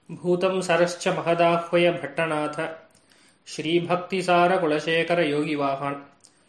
भूतं सरश्च महदाह्वय भट्टनाथ श्रीभक्तिसारकुलशेखरयोगिवाहान्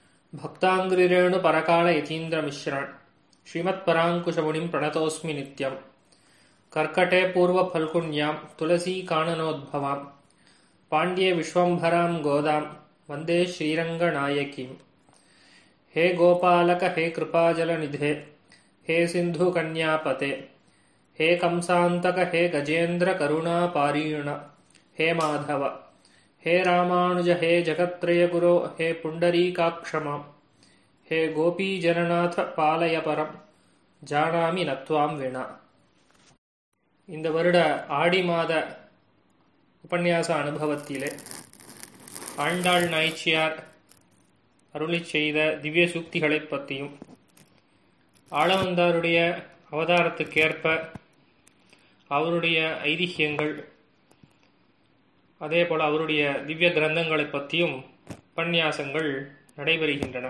भक्ताङ्ग्रिरेणुपरकालयतीन्द्रमिश्रान् श्रीमत्पराङ्कुशमुनिं प्रणतोऽस्मि नित्यम् कर्कटे पूर्वफल्गुण्यां तुलसीकाननोद्भवां पाण्ड्ये विश्वम्भरां गोदां वन्दे श्रीरङ्गनायकीम् हे गोपालक हे कृपाजलनिधे हे सिन्धुकन्यापते हे कंसान्तक हे गजेन्द्रकरुणापारीण हे माधव हे रामानुज हे जगत्त्रयगुरो हे पुण्डरीकाक्षमाम् हे गोपीजननाथ பாலய பரம் ஜானாமி நத்வாம் வினா இந்த வருட ஆடி மாத உபன்யாச அனுபவத்திலே ஆண்டாள் நாய்ச்சியார் அருளி செய்த திவ்ய சூக்திகளைப் பற்றியும் ஆளவந்தாருடைய அவதாரத்துக்கேற்ப அவருடைய ஐதிஹியங்கள் அதே போல அவருடைய திவ்ய கிரந்தங்களை பற்றியும் உபன்யாசங்கள் நடைபெறுகின்றன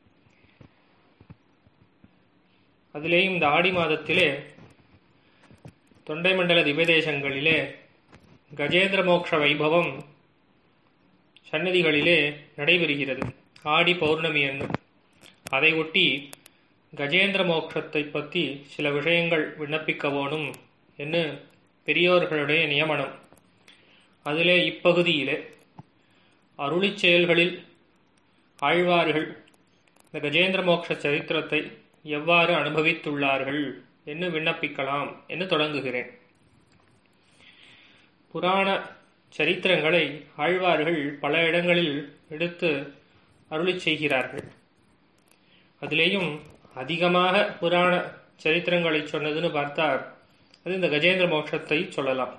அதிலேயும் இந்த ஆடி மாதத்திலே தொண்டை மண்டல திவ்யதேசங்களிலே கஜேந்திர மோக்ஷ வைபவம் சன்னதிகளிலே நடைபெறுகிறது ஆடி பௌர்ணமி என்னும் அதை ஒட்டி கஜேந்திர மோட்சத்தை பற்றி சில விஷயங்கள் விண்ணப்பிக்க வேணும் என்று பெரியோர்களுடைய நியமனம் அதிலே இப்பகுதியிலே அருளிச் செயல்களில் ஆழ்வார்கள் இந்த கஜேந்திர மோட்ச சரித்திரத்தை எவ்வாறு அனுபவித்துள்ளார்கள் என்று விண்ணப்பிக்கலாம் என்று தொடங்குகிறேன் புராண சரித்திரங்களை ஆழ்வார்கள் பல இடங்களில் எடுத்து அருளி செய்கிறார்கள் அதிலேயும் அதிகமாக புராண சரித்திரங்களை சொன்னதுன்னு பார்த்தார் அது இந்த கஜேந்திர மோட்சத்தை சொல்லலாம்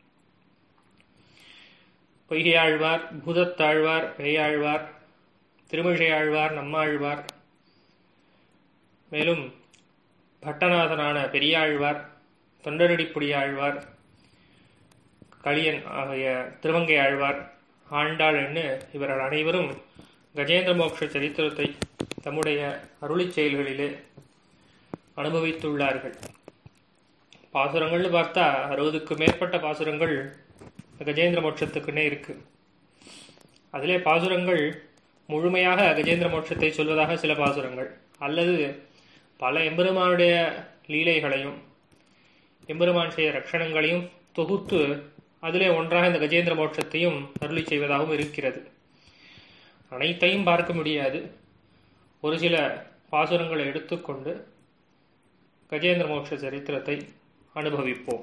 பொய்கையாழ்வார் பூதத்தாழ்வார் பேயாழ்வார் திருமிழையாழ்வார் நம்மாழ்வார் மேலும் பட்டநாதனான பெரியாழ்வார் தொண்டரடிப்புடி ஆழ்வார் களியன் ஆகிய திருவங்கை ஆழ்வார் ஆண்டாள் என்று இவர்கள் அனைவரும் கஜேந்திர மோட்ச சரித்திரத்தை தம்முடைய அருளிச் செயல்களிலே அனுபவித்துள்ளார்கள் பாசுரங்கள்னு பார்த்தா அறுபதுக்கு மேற்பட்ட பாசுரங்கள் கஜேந்திர மோட்சத்துக்குன்னே இருக்கு அதிலே பாசுரங்கள் முழுமையாக கஜேந்திர மோட்சத்தை சொல்வதாக சில பாசுரங்கள் அல்லது பல எம்பெருமானுடைய லீலைகளையும் எம்பெருமான் செய்த ரட்சணங்களையும் தொகுத்து அதிலே ஒன்றாக இந்த கஜேந்திர மோட்சத்தையும் அருளி செய்வதாகவும் இருக்கிறது அனைத்தையும் பார்க்க முடியாது ஒரு சில பாசுரங்களை எடுத்துக்கொண்டு கஜேந்திர மோட்ச சரித்திரத்தை அனுபவிப்போம்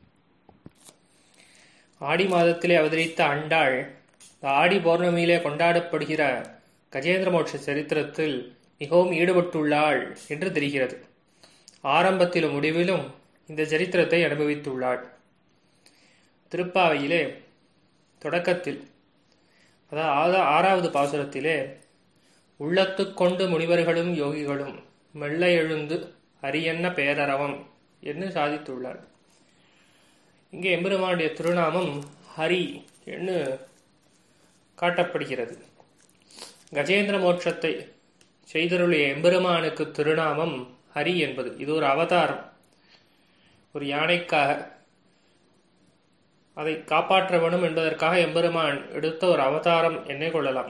ஆடி மாதத்திலே அவதரித்த அண்டாள் ஆடி பௌர்ணமியிலே கொண்டாடப்படுகிற கஜேந்திர மோட்ச சரித்திரத்தில் மிகவும் ஈடுபட்டுள்ளாள் என்று தெரிகிறது ஆரம்பத்திலும் முடிவிலும் இந்த சரித்திரத்தை அனுபவித்துள்ளாள் திருப்பாவையிலே தொடக்கத்தில் அதாவது ஆறாவது பாசுரத்திலே உள்ளத்துக்கொண்டு முனிவர்களும் யோகிகளும் மெல்ல எழுந்து அரியன்ன பேரறவம் என்று சாதித்துள்ளார் இங்கே எம்பெருமானுடைய திருநாமம் ஹரி என்று காட்டப்படுகிறது கஜேந்திர மோட்சத்தை செய்தருளிய எம்பெருமானுக்கு திருநாமம் ஹரி என்பது இது ஒரு அவதாரம் ஒரு யானைக்காக அதை காப்பாற்ற வேணும் என்பதற்காக எம்பெருமான் எடுத்த ஒரு அவதாரம் என்னே கொள்ளலாம்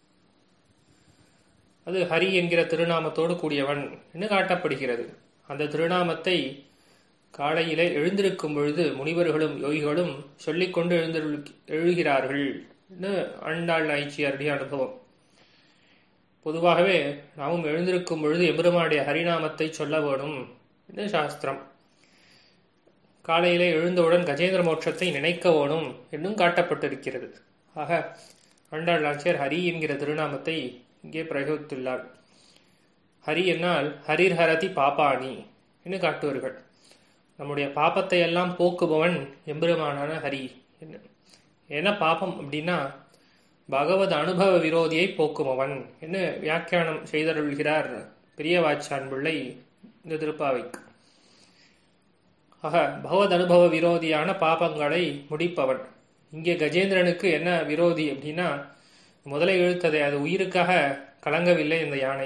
அது ஹரி என்கிற திருநாமத்தோடு கூடியவன் என்று காட்டப்படுகிறது அந்த திருநாமத்தை காலையிலே எழுந்திருக்கும் பொழுது முனிவர்களும் யோகிகளும் சொல்லிக்கொண்டு எழுந்து எழுகிறார்கள் அண்டாள் நாய்ச்சியாருடைய அனுபவம் பொதுவாகவே நாமும் எழுந்திருக்கும் பொழுது எபெருமானுடைய ஹரிநாமத்தை சொல்ல வேணும் என்று சாஸ்திரம் காலையிலே எழுந்தவுடன் கஜேந்திர மோட்சத்தை நினைக்க வேணும் என்றும் காட்டப்பட்டிருக்கிறது ஆக ஆண்டாள் நாச்சியார் ஹரி என்கிற திருநாமத்தை இங்கே பிரயோகித்துள்ளார் ஹரி என்னால் ஹரிர் ஹரதி பாப்பாணி என்று காட்டுவார்கள் நம்முடைய பாப்பத்தை எல்லாம் போக்குபவன் எம்பெருமானான ஹரி என்ன பாப்பம் அப்படின்னா பகவத் அனுபவ விரோதியை போக்குமவன் என்று வியாக்கியானம் செய்தருள்கிறார் பெரியவாச்சான் பிள்ளை இந்த திருப்பாவைக்கு ஆக பகவத் அனுபவ விரோதியான பாபங்களை முடிப்பவன் இங்கே கஜேந்திரனுக்கு என்ன விரோதி அப்படின்னா முதலை இழுத்ததை அது உயிருக்காக கலங்கவில்லை இந்த யானை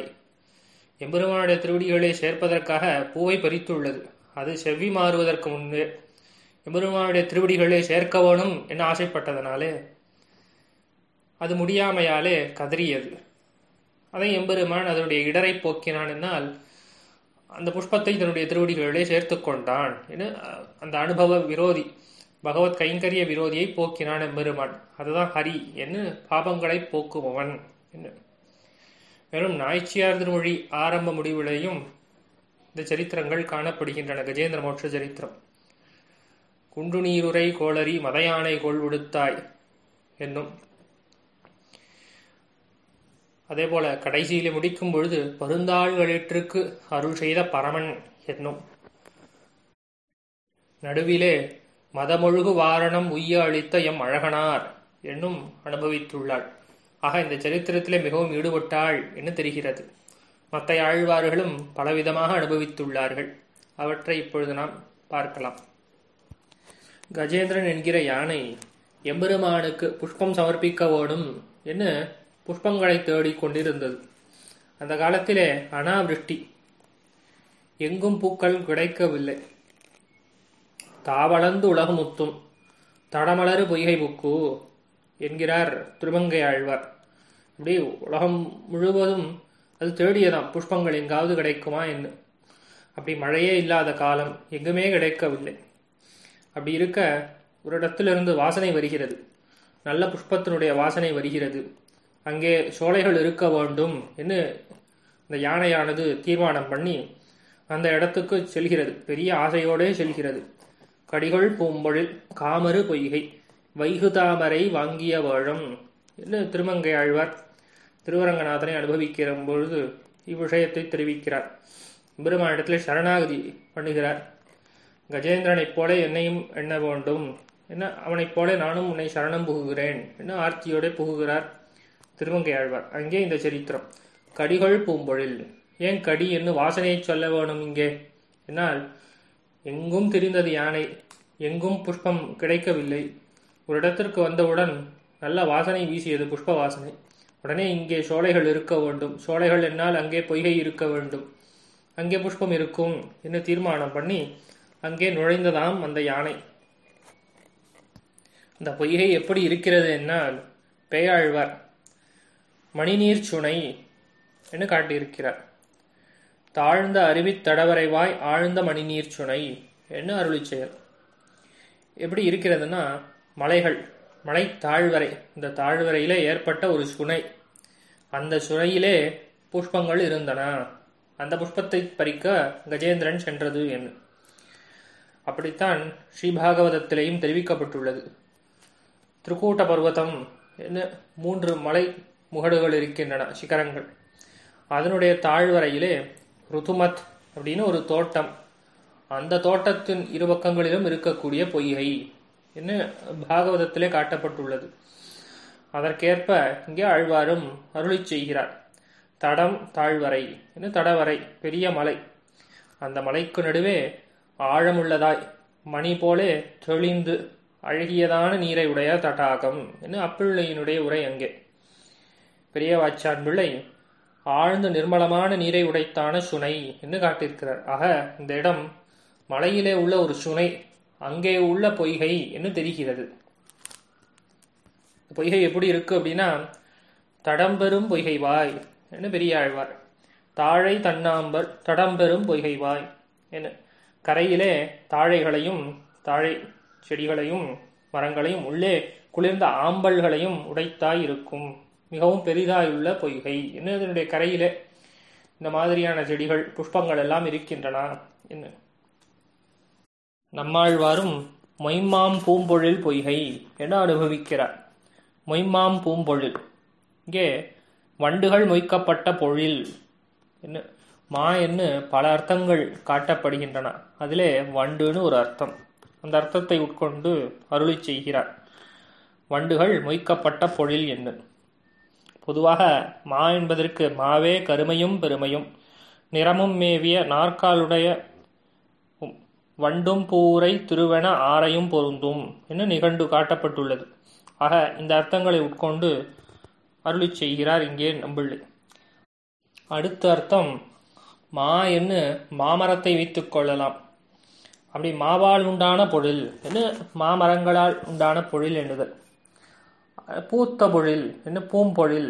எம்பெருமானுடைய திருவடிகளை சேர்ப்பதற்காக பூவை பறித்துள்ளது அது செவ்வி மாறுவதற்கு முன்பே எம்பெருமானுடைய திருவடிகளே சேர்க்க வேணும் என்று ஆசைப்பட்டதனாலே அது முடியாமையாலே கதறியது அதை எம்பெருமான் அதனுடைய இடரை போக்கினான் என்னால் அந்த புஷ்பத்தை தன்னுடைய திருவடிகளிலே சேர்த்து கொண்டான் என அந்த அனுபவ விரோதி பகவத் கைங்கரிய விரோதியை போக்கினான் எம்பெருமான் அதுதான் ஹரி என்று பாபங்களை போக்குபவன் என்று மேலும் நாய்ச்சியார் திருமொழி ஆரம்ப முடிவுலையும் இந்த சரித்திரங்கள் காணப்படுகின்றன கஜேந்திர மோட்ச சரித்திரம் குண்டு நீருரை கோளரி மதையானை கொள் விடுத்தாய் என்னும் அதே போல கடைசியிலே முடிக்கும் பொழுது பருந்தாள்களிற்றுக்கு அருள் செய்த பரமன் என்னும் நடுவிலே மதமொழுகு வாரணம் உய்ய அளித்த எம் அழகனார் என்னும் அனுபவித்துள்ளாள் ஆக இந்த சரித்திரத்திலே மிகவும் ஈடுபட்டாள் என்று தெரிகிறது மற்ற ஆழ்வார்களும் பலவிதமாக அனுபவித்துள்ளார்கள் அவற்றை இப்பொழுது நாம் பார்க்கலாம் கஜேந்திரன் என்கிற யானை எம்பெருமானுக்கு புஷ்பம் சமர்ப்பிக்க வேணும் என்று புஷ்பங்களை தேடிக் கொண்டிருந்தது அந்த காலத்திலே அனாவிருஷ்டி எங்கும் பூக்கள் கிடைக்கவில்லை தாவளந்து உலகமுத்தும் தடமலரு பொய்கை புக்கு என்கிறார் திருமங்கை ஆழ்வார் இப்படி உலகம் முழுவதும் அது தேடியதாம் புஷ்பங்கள் எங்காவது கிடைக்குமா என்று அப்படி மழையே இல்லாத காலம் எங்குமே கிடைக்கவில்லை அப்படி இருக்க ஒரு இடத்திலிருந்து வாசனை வருகிறது நல்ல புஷ்பத்தினுடைய வாசனை வருகிறது அங்கே சோலைகள் இருக்க வேண்டும் என்று இந்த யானையானது தீர்மானம் பண்ணி அந்த இடத்துக்கு செல்கிறது பெரிய ஆசையோடே செல்கிறது கடிகள் பூம்பொழில் காமரு பொய்கை வைகுதாமரை வாங்கிய வாழம் என்று திருமங்கை ஆழ்வார் திருவரங்கநாதனை அனுபவிக்கிற பொழுது இவ்விஷயத்தை தெரிவிக்கிறார் பெருமானிடத்தில் சரணாகதி பண்ணுகிறார் கஜேந்திரனைப் போல என்னையும் எண்ண வேண்டும் என்ன அவனைப் போல நானும் உன்னை சரணம் புகுகிறேன் என்று ஆர்த்தியோட புகுகிறார் திருமங்கை ஆழ்வார் அங்கே இந்த சரித்திரம் கடிகள் பூம்பொழில் ஏன் கடி என்று வாசனையை சொல்ல வேணும் இங்கே என்னால் எங்கும் தெரிந்தது யானை எங்கும் புஷ்பம் கிடைக்கவில்லை ஒரு இடத்திற்கு வந்தவுடன் நல்ல வாசனை வீசியது புஷ்ப வாசனை உடனே இங்கே சோலைகள் இருக்க வேண்டும் சோலைகள் என்னால் அங்கே பொய்கை இருக்க வேண்டும் அங்கே புஷ்பம் இருக்கும் என்று தீர்மானம் பண்ணி அங்கே நுழைந்ததாம் அந்த யானை இந்த பொய்கை எப்படி இருக்கிறது என்னால் பேயாழ்வார் மணிநீர் சுனை என்று காட்டியிருக்கிறார் தாழ்ந்த அருவித் தடவரைவாய் ஆழ்ந்த மணிநீர் சுனை என்று அருளி செயல் எப்படி இருக்கிறதுனா மலைகள் மலை தாழ்வரை இந்த தாழ்வரையிலே ஏற்பட்ட ஒரு சுனை அந்த சுனையிலே புஷ்பங்கள் இருந்தன அந்த புஷ்பத்தை பறிக்க கஜேந்திரன் சென்றது என்று அப்படித்தான் ஸ்ரீபாகவதத்திலேயும் தெரிவிக்கப்பட்டுள்ளது திருக்கூட்ட பர்வதம் என்ன மூன்று மலை முகடுகள் இருக்கின்றன சிகரங்கள் அதனுடைய தாழ்வரையிலே ருதுமத் அப்படின்னு ஒரு தோட்டம் அந்த தோட்டத்தின் இரு பக்கங்களிலும் இருக்கக்கூடிய பொய்கை என்ன பாகவதத்திலே காட்டப்பட்டுள்ளது அதற்கேற்ப இங்கே ஆழ்வாரும் அருளி செய்கிறார் தடம் தாழ்வரை என்ன தடவரை பெரிய மலை அந்த மலைக்கு நடுவே ஆழமுள்ளதாய் மணி போலே தெளிந்து அழகியதான நீரை உடைய தடாகம் என்று அப்பிள்ளையினுடைய உரை அங்கே பெரிய வாச்சான் பிள்ளை ஆழ்ந்து நிர்மலமான நீரை உடைத்தான சுனை என்று காட்டியிருக்கிறார் ஆக இந்த இடம் மலையிலே உள்ள ஒரு சுனை அங்கே உள்ள பொய்கை என்று தெரிகிறது பொய்கை எப்படி இருக்கு அப்படின்னா தடம்பெரும் பொய்கை வாய் என்று பெரிய ஆழ்வார் தாழை தன்னாம்பர் தடம்பெரும் பொய்கை வாய் என கரையிலே தாழைகளையும் தாழை செடிகளையும் மரங்களையும் உள்ளே குளிர்ந்த ஆம்பல்களையும் உடைத்தாய் இருக்கும் மிகவும் பெரிதாயுள்ள பொய்கை என்ன இதனுடைய கரையிலே இந்த மாதிரியான செடிகள் புஷ்பங்கள் எல்லாம் இருக்கின்றன என்ன நம்மாழ்வாரும் மொய்மாம் பூம்பொழில் பொய்கை என அனுபவிக்கிறார் மொய்மாம் பூம்பொழில் இங்கே வண்டுகள் மொய்க்கப்பட்ட பொழில் என்ன மா என்று பல அர்த்தங்கள் காட்டப்படுகின்றன அதிலே வண்டுன்னு ஒரு அர்த்தம் அந்த அர்த்தத்தை உட்கொண்டு அருளி செய்கிறார் வண்டுகள் மொய்க்கப்பட்ட பொழில் என்ன பொதுவாக மா என்பதற்கு மாவே கருமையும் பெருமையும் நிறமும் மேவிய நாற்காலுடைய வண்டும் பூரை திருவென ஆரையும் பொருந்தும் என்று நிகழ்ந்து காட்டப்பட்டுள்ளது ஆக இந்த அர்த்தங்களை உட்கொண்டு அருளி செய்கிறார் இங்கே நம்பிள்ளை அடுத்த அர்த்தம் மா என்று மாமரத்தை வைத்துக் கொள்ளலாம் அப்படி மாவால் உண்டான பொழில் என்ன மாமரங்களால் உண்டான பொழில் என்னுதல் பூத்த பொழில் என்ன பூம்பொழில்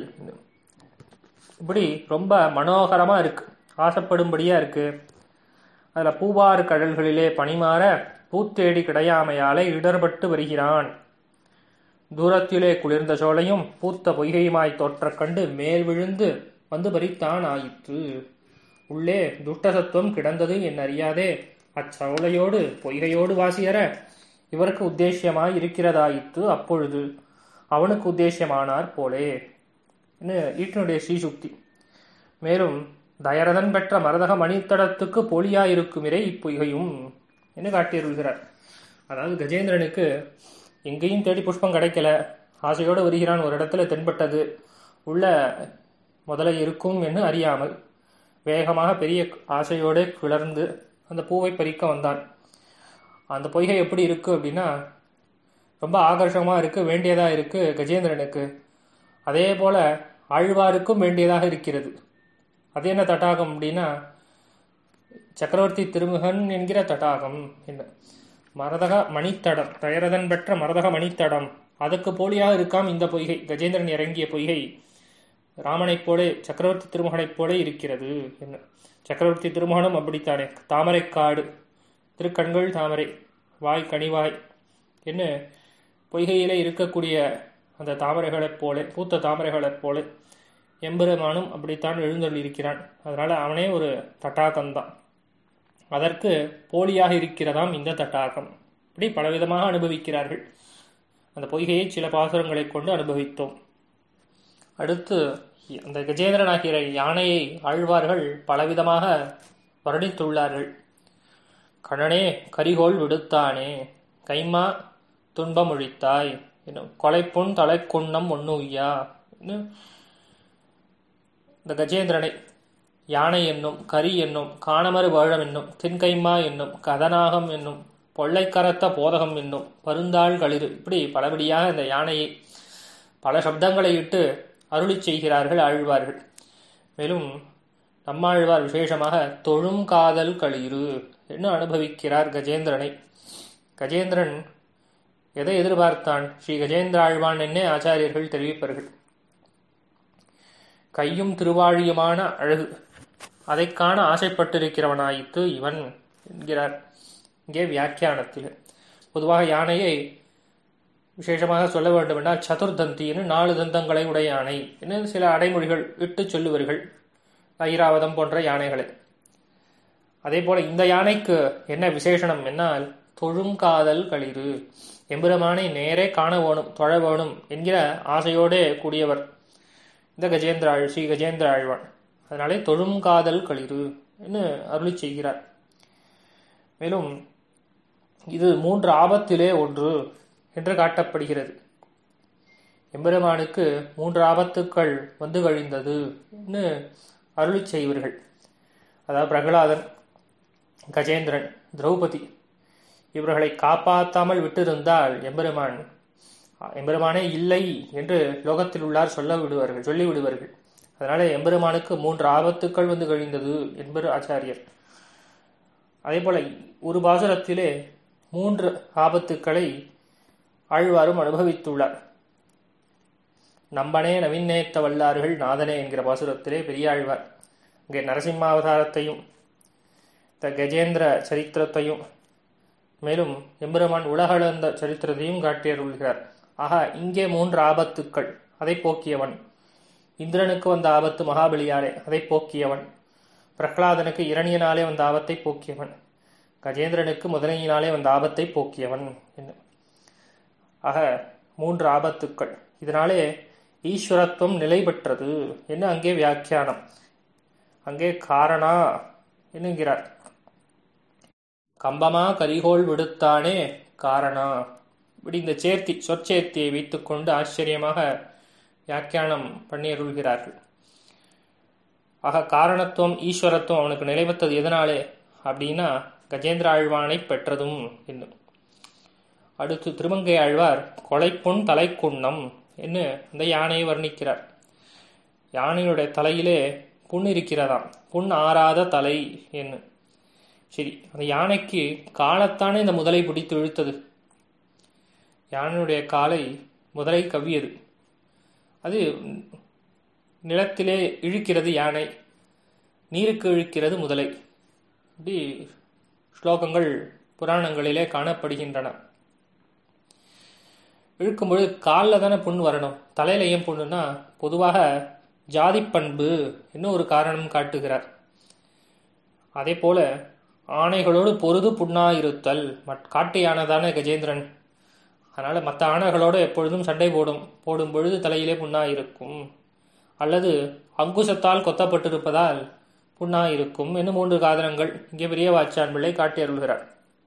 இப்படி ரொம்ப மனோகரமா இருக்கு ஆசைப்படும்படியா இருக்கு அதுல பூவாறு கடல்களிலே பனிமாற பூத்தேடி கிடையாமையாலே இடர்பட்டு வருகிறான் தூரத்திலே குளிர்ந்த சோலையும் பூத்த பொய்கையுமாய் தோற்றக் கண்டு மேல் விழுந்து வந்து பறித்தான் ஆயிற்று உள்ளே துஷ்டசத்துவம் கிடந்தது என் அறியாதே அச்சோலையோடு பொய்கையோடு வாசியற இவருக்கு உத்தேசியமாய் இருக்கிறதாயிற்று அப்பொழுது அவனுக்கு உத்தேசியமானார் போலே ஈட்டனுடைய ஸ்ரீசுக்தி மேலும் தயரதன் பெற்ற மரதக மணித்தடத்துக்கு போலியாயிருக்குமிரே இப்பொய்கையும் என்று காட்டியருள்கிறார் அதாவது கஜேந்திரனுக்கு எங்கேயும் தேடி புஷ்பம் கிடைக்கல ஆசையோடு வருகிறான் ஒரு இடத்துல தென்பட்டது உள்ள முதல்ல இருக்கும் என்று அறியாமல் வேகமாக பெரிய ஆசையோடு கிளர்ந்து அந்த பூவை பறிக்க வந்தான் அந்த பொய்கை எப்படி இருக்கு அப்படின்னா ரொம்ப ஆகர்ஷகமாக இருக்கு வேண்டியதாக இருக்கு கஜேந்திரனுக்கு அதே போல ஆழ்வாருக்கும் வேண்டியதாக இருக்கிறது அது என்ன தட்டாகம் அப்படின்னா சக்கரவர்த்தி திருமுகன் என்கிற தட்டாகம் என்ன மரதக மணித்தடம் தயரதன் பெற்ற மரதக மணித்தடம் அதுக்கு போலியாக இருக்காம் இந்த பொய்கை கஜேந்திரன் இறங்கிய பொய்கை ராமனைப் போல சக்கரவர்த்தி திருமகனைப் போல இருக்கிறது என்ன சக்கரவர்த்தி திருமகனும் அப்படித்தானே தாமரைக்காடு திருக்கண்கள் தாமரை வாய் கனிவாய் என்ன பொய்கையிலே இருக்கக்கூடிய அந்த தாமரைகளைப் போல பூத்த தாமரைகளைப் போல எம்பெருமானும் அப்படித்தான் எழுந்தொள்ளிருக்கிறான் அதனால அவனே ஒரு தட்டாகம்தான் அதற்கு போலியாக இருக்கிறதாம் இந்த தட்டாகம் இப்படி பலவிதமாக அனுபவிக்கிறார்கள் அந்த பொய்கையை சில பாசுரங்களை கொண்டு அனுபவித்தோம் அடுத்து அந்த கஜேந்திரனாகிற யானையை ஆழ்வார்கள் பலவிதமாக வர்ணித்துள்ளார்கள் கணனே கரிகோள் விடுத்தானே கைமா துன்பமொழித்தாய் என்னும் கொலைப்புண் தலைக்குண்ணம் ஒன்னு உய்யா இந்த கஜேந்திரனை யானை என்னும் கரி என்னும் காணமறு வாழம் என்னும் தின்கைமா என்னும் கதநாகம் என்னும் பொள்ளைக்கரத்த போதகம் என்னும் பருந்தாள் களிறு இப்படி பலபடியாக இந்த யானையை பல சப்தங்களை இட்டு அருளி செய்கிறார்கள் ஆழ்வார்கள் மேலும் நம்மாழ்வார் விசேஷமாக தொழும் காதல் களிறு என்று அனுபவிக்கிறார் கஜேந்திரனை கஜேந்திரன் எதை எதிர்பார்த்தான் ஸ்ரீ கஜேந்திர ஆழ்வான் என்னே ஆச்சாரியர்கள் தெரிவிப்பார்கள் கையும் திருவாழியுமான அழகு அதை காண ஆசைப்பட்டிருக்கிறவனாயிற்று இவன் என்கிறார் இங்கே வியாக்கியானத்தில் பொதுவாக யானையை விசேஷமாக சொல்ல வேண்டுமென்றால் சதுர்தந்தின்னு நாலு தந்தங்களை உடைய யானை என்று சில அடைமொழிகள் இட்டு சொல்லுவார்கள் ஐராவதம் போன்ற யானைகளை அதே போல இந்த யானைக்கு என்ன விசேஷனம் என்னால் தொழுங்காதல் களிறு எம்பெருமானை நேரே காண வேணும் தொழ வேணும் என்கிற ஆசையோடே கூடியவர் இந்த கஜேந்திர ஆழ் ஸ்ரீ கஜேந்திர ஆழ்வான் அதனாலே தொழுங்காதல் களிறு என்று அருளி செய்கிறார் மேலும் இது மூன்று ஆபத்திலே ஒன்று என்று காட்டப்படுகிறது எம்பெருமானுக்கு மூன்று ஆபத்துக்கள் வந்து கழிந்தது என்று அருளி செய்வர்கள் அதாவது பிரகலாதன் கஜேந்திரன் திரௌபதி இவர்களை காப்பாற்றாமல் விட்டிருந்தால் எம்பெருமான் எம்பெருமானே இல்லை என்று லோகத்தில் உள்ளார் சொல்ல விடுவார்கள் சொல்லி விடுவார்கள் அதனால எம்பெருமானுக்கு மூன்று ஆபத்துக்கள் வந்து கழிந்தது என்பது ஆச்சாரியர் அதே போல ஒரு பாசுரத்திலே மூன்று ஆபத்துக்களை ஆழ்வாரும் அனுபவித்துள்ளார் நம்பனே நவீனேத்த வல்லார்கள் நாதனே என்கிற பாசுரத்திலே பெரியாழ்வார் இங்கே நரசிம்மாவதாரத்தையும் த கஜேந்திர சரித்திரத்தையும் மேலும் எம்பெருமான் உலகளந்த சரித்திரத்தையும் காட்டியருள்கிறார் ஆகா இங்கே மூன்று ஆபத்துக்கள் அதை போக்கியவன் இந்திரனுக்கு வந்த ஆபத்து மகாபலியாலே அதை போக்கியவன் பிரகலாதனுக்கு இரணியனாலே வந்த ஆபத்தை போக்கியவன் கஜேந்திரனுக்கு முதலையினாலே வந்த ஆபத்தை போக்கியவன் என்ன ஆக மூன்று ஆபத்துக்கள் இதனாலே ஈஸ்வரத்துவம் நிலை பெற்றது என்ன அங்கே வியாக்கியானம் அங்கே காரணா என்கிறார் கம்பமா கரிகோள் விடுத்தானே காரணா இப்படி இந்த சேர்த்தி சொற்சேர்த்தியை வைத்துக்கொண்டு ஆச்சரியமாக வியாக்கியானம் பண்ணியருள்கிறார்கள் ஆக காரணத்துவம் ஈஸ்வரத்துவம் அவனுக்கு நிலைபெற்றது எதனாலே அப்படின்னா கஜேந்திர ஆழ்வானை பெற்றதும் என்னும் அடுத்து திருமங்கை ஆழ்வார் கொலைப்புண் தலைக்குண்ணம் என்று இந்த யானையை வர்ணிக்கிறார் யானையுடைய தலையிலே புண் இருக்கிறதாம் புண் ஆறாத தலை என்று சரி அந்த யானைக்கு காலத்தானே இந்த முதலை பிடித்து இழுத்தது யானையுடைய காலை முதலை கவ்வியது அது நிலத்திலே இழுக்கிறது யானை நீருக்கு இழுக்கிறது முதலை இப்படி ஸ்லோகங்கள் புராணங்களிலே காணப்படுகின்றன இழுக்கும்பொழுது காலில் தானே புண் வரணும் தலையில ஏன் புண்ணுன்னா பொதுவாக ஜாதி பண்பு இன்னும் ஒரு காரணம் காட்டுகிறார் அதே போல ஆணைகளோடு பொருது புண்ணாயிருத்தல் மட் காட்டு யானைதானே கஜேந்திரன் அதனால மற்ற ஆணைகளோடு எப்பொழுதும் சண்டை போடும் போடும் பொழுது தலையிலே புண்ணாயிருக்கும் அல்லது அங்குசத்தால் கொத்தப்பட்டிருப்பதால் புண்ணாயிருக்கும் என்னும் மூன்று காரணங்கள் இங்கே பெரிய வாச்சான் பிள்ளை காட்டி அருள்கிறார்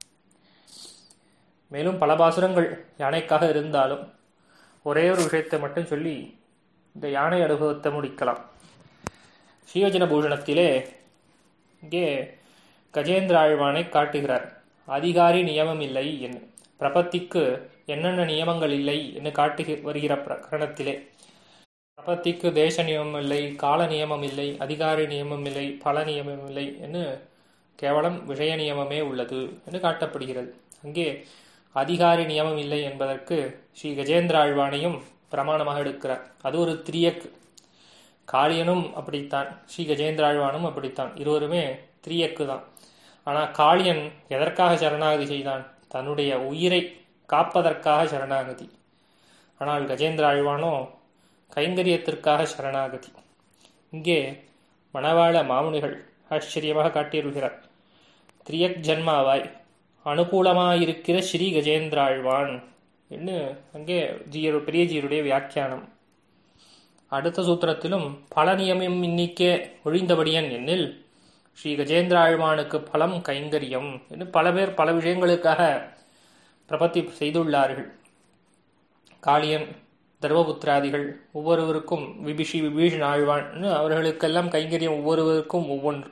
மேலும் பல பாசுரங்கள் யானைக்காக இருந்தாலும் ஒரே ஒரு விஷயத்தை மட்டும் சொல்லி இந்த யானை அனுபவத்தை முடிக்கலாம் ஸ்ரீவஜன பூஷணத்திலே இங்கே கஜேந்திர ஆழ்வானை காட்டுகிறார் அதிகாரி நியமம் இல்லை என்று பிரபத்திக்கு என்னென்ன நியமங்கள் இல்லை என்று காட்டு வருகிற பிரகரணத்திலே பிரபத்திக்கு தேச நியமம் இல்லை கால நியமம் இல்லை அதிகாரி நியமம் இல்லை பல நியமம் இல்லை என்று கேவலம் விஷய நியமமே உள்ளது என்று காட்டப்படுகிறது அங்கே அதிகாரி நியமம் இல்லை என்பதற்கு ஸ்ரீ கஜேந்திர ஆழ்வானையும் பிரமாணமாக எடுக்கிறார் அது ஒரு திரியக் காளியனும் அப்படித்தான் ஸ்ரீ கஜேந்திர ஆழ்வானும் அப்படித்தான் இருவருமே திரியக்கு தான் ஆனால் காளியன் எதற்காக சரணாகதி செய்தான் தன்னுடைய உயிரை காப்பதற்காக சரணாகதி ஆனால் கஜேந்திர ஆழ்வானோ கைங்கரியத்திற்காக சரணாகதி இங்கே மணவாள மாமுனிகள் ஆச்சரியமாக காட்டியிருக்கிறார் திரியக் ஜன்மாவாய் அனுகூலமாயிருக்கிற ஸ்ரீ கஜேந்திராழ்வான் என்று அங்கே ஜீயரு பெரிய ஜீருடைய வியாக்கியானம் அடுத்த சூத்திரத்திலும் பல நியமம் இன்னிக்கே ஒழிந்தபடியன் என்னில் ஸ்ரீ கஜேந்திராழ்வானுக்கு பலம் கைங்கரியம் என்று பல பேர் பல விஷயங்களுக்காக பிரபத்தி செய்துள்ளார்கள் காளியன் தர்மபுத்திராதிகள் ஒவ்வொருவருக்கும் விபிஷி விபீஷன் ஆழ்வான் அவர்களுக்கெல்லாம் கைங்கரியம் ஒவ்வொருவருக்கும் ஒவ்வொன்று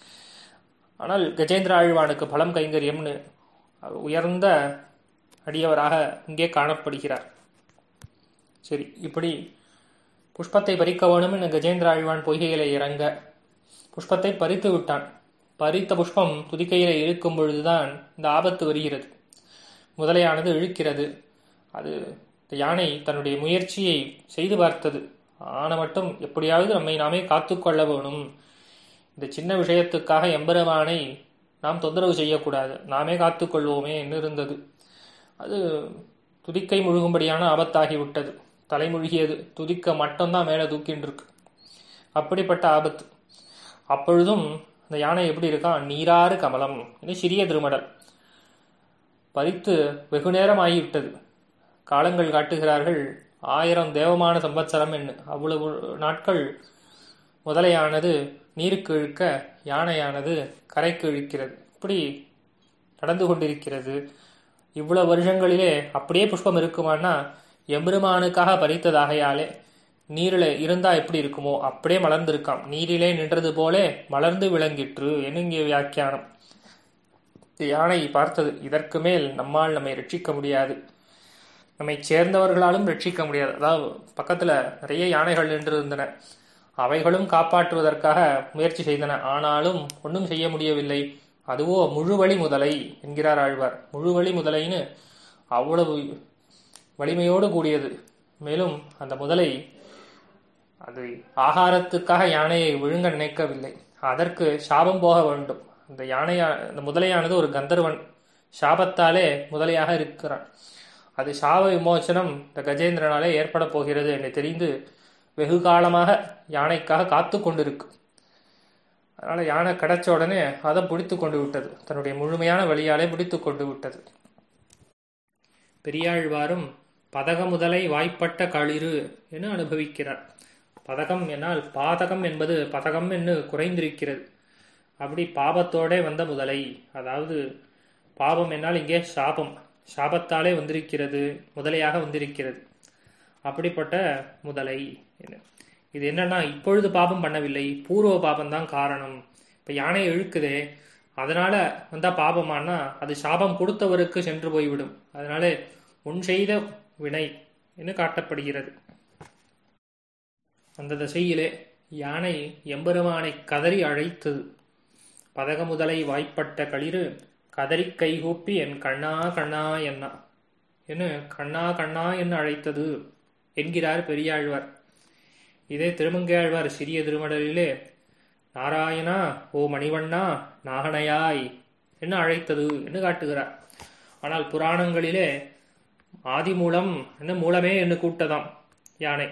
ஆனால் கஜேந்திர ஆழ்வானுக்கு பலம் கைங்கரியம்னு உயர்ந்த அடியவராக இங்கே காணப்படுகிறார் சரி இப்படி புஷ்பத்தை பறிக்க வேணும்னு கஜேந்திர ஆழ்வான் பொய்கையில இறங்க புஷ்பத்தை பறித்து விட்டான் பறித்த புஷ்பம் துதிக்கையில இழுக்கும் பொழுதுதான் இந்த ஆபத்து வருகிறது முதலையானது இழுக்கிறது அது யானை தன்னுடைய முயற்சியை செய்து பார்த்தது ஆன மட்டும் எப்படியாவது நம்மை நாமே காத்துக்கொள்ள வேணும் இந்த சின்ன விஷயத்துக்காக எம்பெருமானை நாம் தொந்தரவு செய்யக்கூடாது நாமே காத்துக்கொள்வோமே என்று இருந்தது அது துதிக்கை முழுகும்படியான ஆபத்தாகிவிட்டது தலைமுழுகியது துதிக்க மட்டும்தான் மேலே தூக்கின்னு இருக்கு அப்படிப்பட்ட ஆபத்து அப்பொழுதும் அந்த யானை எப்படி இருக்கான் நீராறு கமலம் இது சிறிய திருமடல் பறித்து வெகு நேரம் ஆகிவிட்டது காலங்கள் காட்டுகிறார்கள் ஆயிரம் தேவமான சம்பத்சரம் என்ன அவ்வளவு நாட்கள் முதலையானது நீருக்கு இழுக்க யானையானது கரைக்கு இழுக்கிறது இப்படி நடந்து கொண்டிருக்கிறது இவ்வளவு வருஷங்களிலே அப்படியே புஷ்பம் இருக்குமானா எம்பெருமானுக்காக பறித்ததாகையாலே நீரில் இருந்தா எப்படி இருக்குமோ அப்படியே மலர்ந்திருக்காம் நீரிலே நின்றது போலே மலர்ந்து விளங்கிற்று என்னுங்கிய வியாக்கியானம் யானை பார்த்தது இதற்கு மேல் நம்மால் நம்மை ரட்சிக்க முடியாது நம்மை சேர்ந்தவர்களாலும் ரட்சிக்க முடியாது அதாவது பக்கத்துல நிறைய யானைகள் நின்று இருந்தன அவைகளும் காப்பாற்றுவதற்காக முயற்சி செய்தன ஆனாலும் ஒன்றும் செய்ய முடியவில்லை அதுவோ முழுவழி முதலை என்கிறார் ஆழ்வார் முழுவழி முதலைன்னு அவ்வளவு வலிமையோடு கூடியது மேலும் அந்த முதலை அது ஆகாரத்துக்காக யானையை விழுங்க நினைக்கவில்லை அதற்கு சாபம் போக வேண்டும் அந்த யானையா அந்த முதலையானது ஒரு கந்தர்வன் சாபத்தாலே முதலையாக இருக்கிறான் அது சாப விமோசனம் இந்த கஜேந்திரனாலே ஏற்பட போகிறது என்று தெரிந்து வெகு காலமாக யானைக்காக காத்து கொண்டிருக்கு அதனால யானை கிடைச்ச உடனே அதை பிடித்து கொண்டு விட்டது தன்னுடைய முழுமையான வழியாலே பிடித்து கொண்டு விட்டது பெரியாழ்வாரும் பதக முதலை வாய்ப்பட்ட களிறு என அனுபவிக்கிறார் பதகம் என்னால் பாதகம் என்பது பதகம் என்று குறைந்திருக்கிறது அப்படி பாபத்தோடே வந்த முதலை அதாவது பாபம் என்னால் இங்கே சாபம் சாபத்தாலே வந்திருக்கிறது முதலையாக வந்திருக்கிறது அப்படிப்பட்ட முதலை இது என்னன்னா இப்பொழுது பாபம் பண்ணவில்லை பூர்வ பாபம் தான் காரணம் இப்ப யானை இழுக்குதே அதனால வந்தா பாபமானா அது சாபம் கொடுத்தவருக்கு சென்று போய்விடும் அதனால முன் செய்த வினை என்று காட்டப்படுகிறது அந்த திசையிலே யானை எம்பெருமானை கதறி அழைத்தது பதகமுதலை வாய்ப்பட்ட களிறு கதறிக் கைகூப்பி என் கண்ணா கண்ணா என்ன என கண்ணா கண்ணா என்று அழைத்தது என்கிறார் பெரியாழ்வார் இதே திருமங்கையாழ்வார் சிறிய திருமடலிலே நாராயணா ஓ மணிவண்ணா நாகனையாய் என்று அழைத்தது என்று காட்டுகிறார் ஆனால் புராணங்களிலே ஆதிமூலம் என்ன மூலமே என்று கூட்டதாம் யானை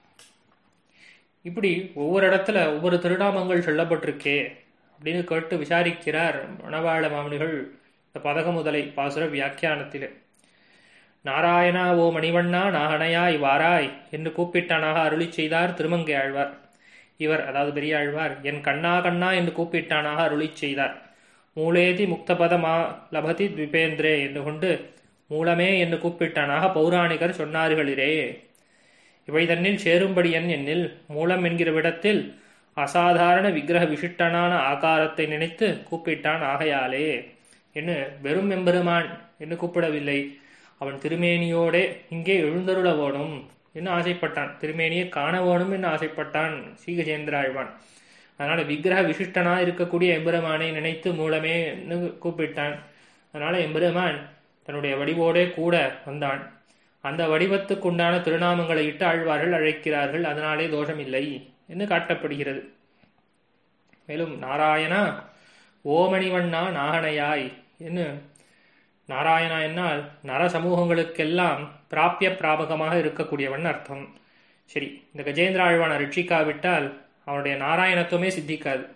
இப்படி ஒவ்வொரு இடத்துல ஒவ்வொரு திருநாமங்கள் சொல்லப்பட்டிருக்கே அப்படின்னு கேட்டு விசாரிக்கிறார் மணவாள மாமனிகள் இந்த பதக முதலை பாசுர வியாக்கியானத்திலே நாராயணா ஓ மணிவண்ணா நாகனையாய் வாராய் என்று கூப்பிட்டானாக அருளி செய்தார் திருமங்கை ஆழ்வார் இவர் அதாவது பெரிய ஆழ்வார் என் கண்ணா கண்ணா என்று கூப்பிட்டானாக அருளி செய்தார் மூலேதி முக்தபதமா லபதி த்விபேந்திரே என்று கொண்டு மூலமே என்று கூப்பிட்டானாக பௌராணிகர் சொன்னார்களிரே இவை தன்னில் சேரும்படியன் என்னில் மூலம் என்கிற விடத்தில் அசாதாரண விக்கிரக விசிட்டனான ஆகாரத்தை நினைத்து கூப்பிட்டான் ஆகையாலே என்று வெறும் எம்பெருமான் என்று கூப்பிடவில்லை அவன் திருமேனியோடே இங்கே எழுந்தருள வேணும் என்று ஆசைப்பட்டான் திருமேனியை காண வேணும் என்று ஆசைப்பட்டான் ஸ்ரீகஜேந்திர ஆழ்வான் அதனால விக்கிரக விசிஷ்டனா இருக்கக்கூடிய எம்பெருமானை நினைத்து மூலமே கூப்பிட்டான் அதனால எம்பெருமான் தன்னுடைய வடிவோடே கூட வந்தான் அந்த வடிவத்துக்குண்டான திருநாமங்களை இட்டு ஆழ்வார்கள் அழைக்கிறார்கள் அதனாலே தோஷமில்லை என்று காட்டப்படுகிறது மேலும் நாராயணா ஓமணிவண்ணா நாகனையாய் என்று நாராயணா என்னால் நர சமூகங்களுக்கெல்லாம் பிராப்பிய பிராபகமாக இருக்கக்கூடியவன் அர்த்தம் சரி இந்த கஜேந்திர ஆழ்வான ரட்சிக்காவிட்டால் அவனுடைய நாராயணத்துவமே சித்திக்காது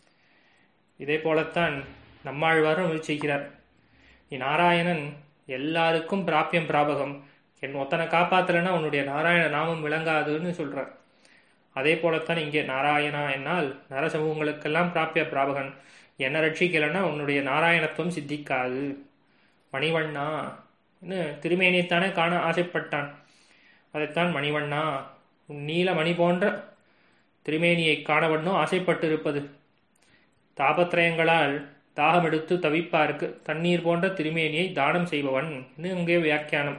இதே போலத்தான் நம்மாழ்வாரும் அருள் செய்கிறார் நாராயணன் எல்லாருக்கும் பிராப்பியம் பிராபகம் என் ஒத்தனை காப்பாத்தலைன்னா உன்னுடைய நாராயண நாமம் விளங்காதுன்னு சொல்றார் அதே போலத்தான் இங்கே நாராயணா என்னால் நரசமூகங்களுக்கெல்லாம் பிராப்பிய பிராபகன் என்ன ரட்சிக்கலைன்னா உன்னுடைய நாராயணத்துவம் சித்திக்காது மணிவண்ணா திருமேனியைத்தானே காண ஆசைப்பட்டான் அதைத்தான் மணிவண்ணா உன் நீல மணி போன்ற திருமேனியை காணவண்ணோ ஆசைப்பட்டு இருப்பது தாபத்திரயங்களால் தாகம் எடுத்து தவிப்பாருக்கு தண்ணீர் போன்ற திருமேனியை தானம் செய்பவன் இங்கே வியாக்கியானம்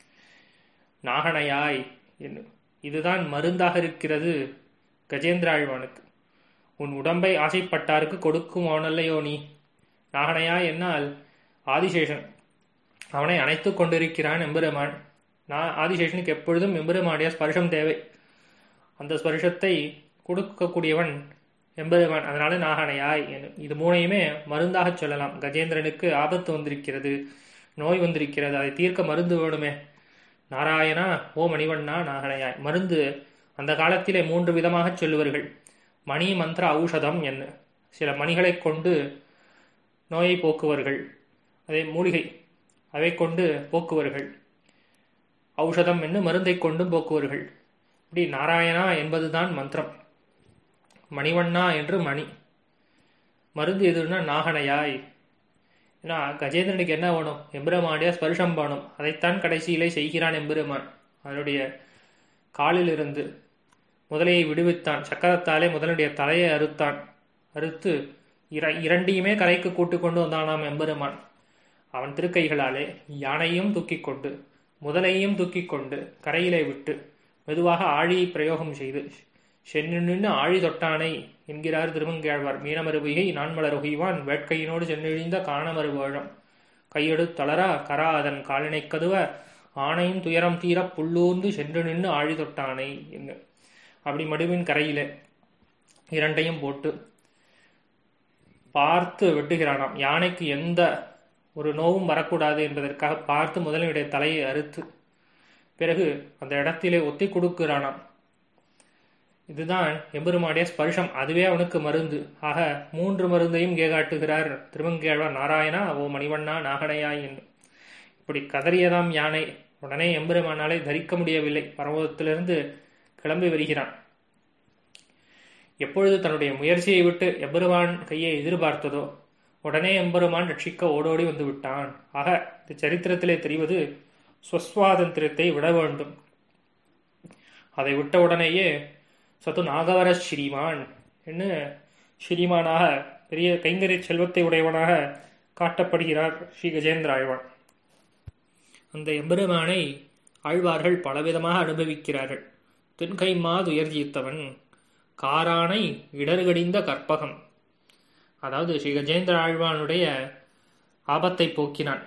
நாகனையாய் இதுதான் மருந்தாக இருக்கிறது கஜேந்திராழ்வானுக்கு உன் உடம்பை ஆசைப்பட்டாருக்கு கொடுக்கும் ஓனல்லையோ நீ நாகனையா என்னால் ஆதிசேஷன் அவனை அணைத்து கொண்டிருக்கிறான் எம்பெருமான் நான் ஆதிசேஷனுக்கு எப்பொழுதும் எம்பெருமானுடைய ஸ்பர்ஷம் தேவை அந்த ஸ்பர்ஷத்தை கொடுக்கக்கூடியவன் எம்பெருமான் அதனால நாகனையாய் இது மூணையுமே மருந்தாக சொல்லலாம் கஜேந்திரனுக்கு ஆபத்து வந்திருக்கிறது நோய் வந்திருக்கிறது அதை தீர்க்க மருந்து வேணுமே நாராயணா ஓ மணிவண்ணா நாகனையாய் மருந்து அந்த காலத்திலே மூன்று விதமாக சொல்லுவார்கள் மணி மந்திர ஔஷதம் என்ன சில மணிகளை கொண்டு நோயை போக்குவார்கள் அதே மூலிகை அவை கொண்டு போக்குவார்கள் ஔஷதம் என்று மருந்தை கொண்டும் போக்குவார்கள் இப்படி நாராயணா என்பதுதான் மந்திரம் மணிவண்ணா என்று மணி மருந்து எதுன்னா நாகனையாய் ஏன்னா கஜேந்திரனுக்கு என்ன வேணும் எம்பெருமானுடைய ஸ்பர்ஷம் வேணும் அதைத்தான் கடைசியிலே செய்கிறான் எம்பெருமான் அதனுடைய காலிலிருந்து முதலையை விடுவித்தான் சக்கரத்தாலே முதலுடைய தலையை அறுத்தான் அறுத்து இர இரண்டையுமே கரைக்கு கூட்டு கொண்டு வந்தானாம் எம்பெருமான் அவன் திருக்கைகளாலே யானையும் தூக்கி கொண்டு முதலையும் தூக்கி கொண்டு கரையிலே விட்டு மெதுவாக ஆழியை பிரயோகம் செய்து சென்னு நின்று ஆழி தொட்டானை என்கிறார் திருமங்கேழ்வார் மீனமருவிகை நான்மலர் உகிவான் வேட்கையினோடு சென்னெழிந்த காணமரு வேழம் கையெடு தளரா கரா அதன் காலினை கதுவ ஆணையும் துயரம் தீர புல்லூர்ந்து சென்று நின்று ஆழி தொட்டானை எங்க அப்படி மடுவின் கரையிலே இரண்டையும் போட்டு பார்த்து வெட்டுகிறானாம் யானைக்கு எந்த ஒரு நோவும் வரக்கூடாது என்பதற்காக பார்த்து முதலினுடைய தலையை அறுத்து பிறகு அந்த இடத்திலே ஒத்தி கொடுக்கிறானாம் இதுதான் எம்பெருமாடைய ஸ்பர்ஷம் அதுவே அவனுக்கு மருந்து ஆக மூன்று மருந்தையும் கேகாட்டுகிறார் திருமங்கேழ்வார் நாராயணா ஓ மணிவண்ணா நாகனையாய் என்று இப்படி கதறியதாம் யானை உடனே எம்பெருமானாலே தரிக்க முடியவில்லை பரமதத்திலிருந்து கிளம்பி வருகிறான் எப்பொழுது தன்னுடைய முயற்சியை விட்டு எம்பெருமான் கையை எதிர்பார்த்ததோ உடனே எம்பெருமான் ரட்சிக்க ஓடோடி வந்து விட்டான் ஆக இந்த சரித்திரத்திலே தெரிவது ஸ்வஸ்வாதந்திரத்தை விட வேண்டும் அதை விட்ட உடனேயே சத்து நாகவர ஸ்ரீமான் என்று ஸ்ரீமானாக பெரிய கைங்கரிய செல்வத்தை உடையவனாக காட்டப்படுகிறார் ஸ்ரீ கஜேந்திர ஆழ்வான் அந்த எம்பெருமானை ஆழ்வார்கள் பலவிதமாக அனுபவிக்கிறார்கள் தென்கை மாதுயர்ஜித்தவன் காரானை இடர்கடிந்த கற்பகம் அதாவது ஸ்ரீ கஜேந்திர ஆழ்வானுடைய ஆபத்தை போக்கினான்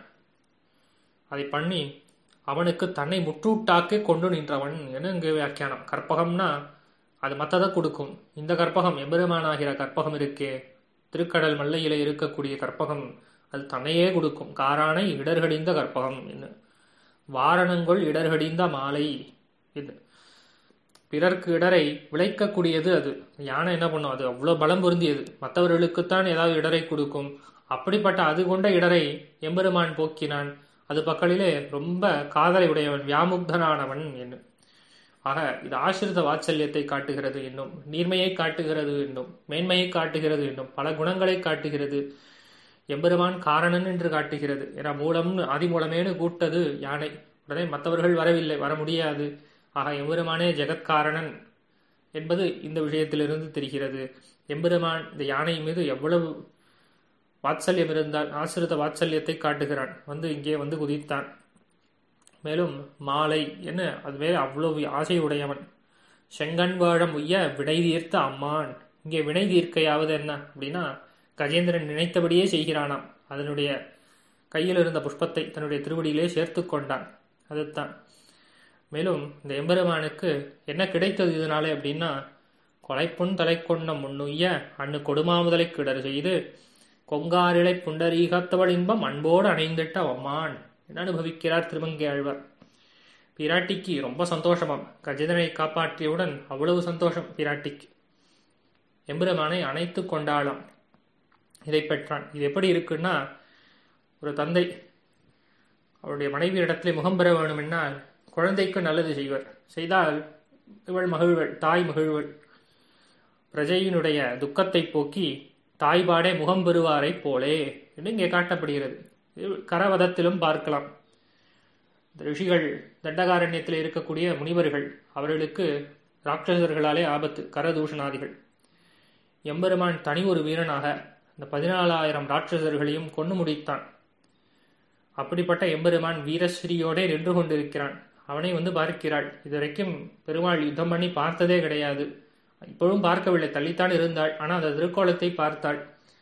அதை பண்ணி அவனுக்கு தன்னை முற்றூட்டாக்கி கொண்டு நின்றவன் என இங்கு வியாக்கியானம் கற்பகம்னா அது மற்றதை கொடுக்கும் இந்த கற்பகம் எம்பெருமானாகிற கற்பகம் இருக்கே திருக்கடல் மல்லையில இருக்கக்கூடிய கற்பகம் அது தன்னையே கொடுக்கும் காரானை இடர்கடிந்த கற்பகம் என்ன வாரணங்கொள் இடர்கடிந்த மாலை இது பிறர்க்கு இடரை விளைக்கக்கூடியது அது யானை என்ன பண்ணும் அது அவ்வளவு பலம் பொருந்தியது மற்றவர்களுக்குத்தான் ஏதாவது இடரை கொடுக்கும் அப்படிப்பட்ட அது கொண்ட இடரை எம்பெருமான் போக்கினான் அது பக்கலிலே ரொம்ப காதலை உடையவன் வியாமுக்தனானவன் என்னும் ஆக இது ஆசிரித வாத்சல்யத்தை காட்டுகிறது என்னும் நீர்மையை காட்டுகிறது என்னும் மேன்மையை காட்டுகிறது என்னும் பல குணங்களை காட்டுகிறது எம்பெருமான் காரணன் என்று காட்டுகிறது ஏன்னா மூலம் அதிமூலமேனு கூட்டது யானை உடனே மற்றவர்கள் வரவில்லை வர முடியாது ஆக எம்பெருமானே ஜெகத்காரணன் என்பது இந்த விஷயத்திலிருந்து தெரிகிறது எம்பெருமான் இந்த யானை மீது எவ்வளவு வாத்சல்யம் இருந்தால் ஆசிரித வாத்சல்யத்தை காட்டுகிறான் வந்து இங்கே வந்து குதித்தான் மேலும் மாலை என்ன அது மேலே அவ்வளவு ஆசை உடையவன் செங்கன் வாழம் உய்ய விடை தீர்த்த அம்மான் இங்கே வினை தீர்க்கையாவது என்ன அப்படின்னா கஜேந்திரன் நினைத்தபடியே செய்கிறானாம் அதனுடைய கையில் இருந்த புஷ்பத்தை தன்னுடைய திருவடியிலே சேர்த்து கொண்டான் அதுதான் மேலும் இந்த எம்பெருமானுக்கு என்ன கிடைத்தது இதனாலே அப்படின்னா கொலைப்புண் தலை கொண்ட முன்னுய்ய அண்ணு கொடுமாமுதலை கிடர் செய்து கொங்காரிலை புண்டரீகத்தவள் இன்பம் அன்போடு அணைந்திட்ட அம்மான் என்ன அனுபவிக்கிறார் திருமங்கை ஆழ்வார் பிராட்டிக்கு ரொம்ப சந்தோஷமாம் கஜேந்திரனை காப்பாற்றியவுடன் அவ்வளவு சந்தோஷம் பிராட்டிக்கு எம்பெருமானை அணைத்து கொண்டாளாம் இதை பெற்றான் இது எப்படி இருக்குன்னா ஒரு தந்தை அவருடைய மனைவி இடத்திலே முகம் பெற வேணுமென்னால் குழந்தைக்கு நல்லது செய்வர் செய்தால் இவள் மகிழ்வள் தாய் மகிழ்வள் பிரஜையினுடைய துக்கத்தை போக்கி தாய்பாடே முகம் பெறுவாரை போலே என்று இங்கே காட்டப்படுகிறது கரவதத்திலும் பார்க்கலாம் ரிஷிகள் தண்டகாரண்யத்தில் இருக்கக்கூடிய முனிவர்கள் அவர்களுக்கு ராட்சசர்களாலே ஆபத்து கரதூஷணாதிகள் எம்பெருமான் தனி ஒரு வீரனாக இந்த பதினாலாயிரம் ராட்சசர்களையும் கொண்டு முடித்தான் அப்படிப்பட்ட எம்பெருமான் வீரஸ்ரீயோடே நின்று கொண்டிருக்கிறான் அவனை வந்து பார்க்கிறாள் இதுவரைக்கும் பெருமாள் யுத்தம் பண்ணி பார்த்ததே கிடையாது இப்பொழுதும் பார்க்கவில்லை தள்ளித்தான் இருந்தாள் ஆனால் அந்த திருக்கோலத்தை பார்த்தாள்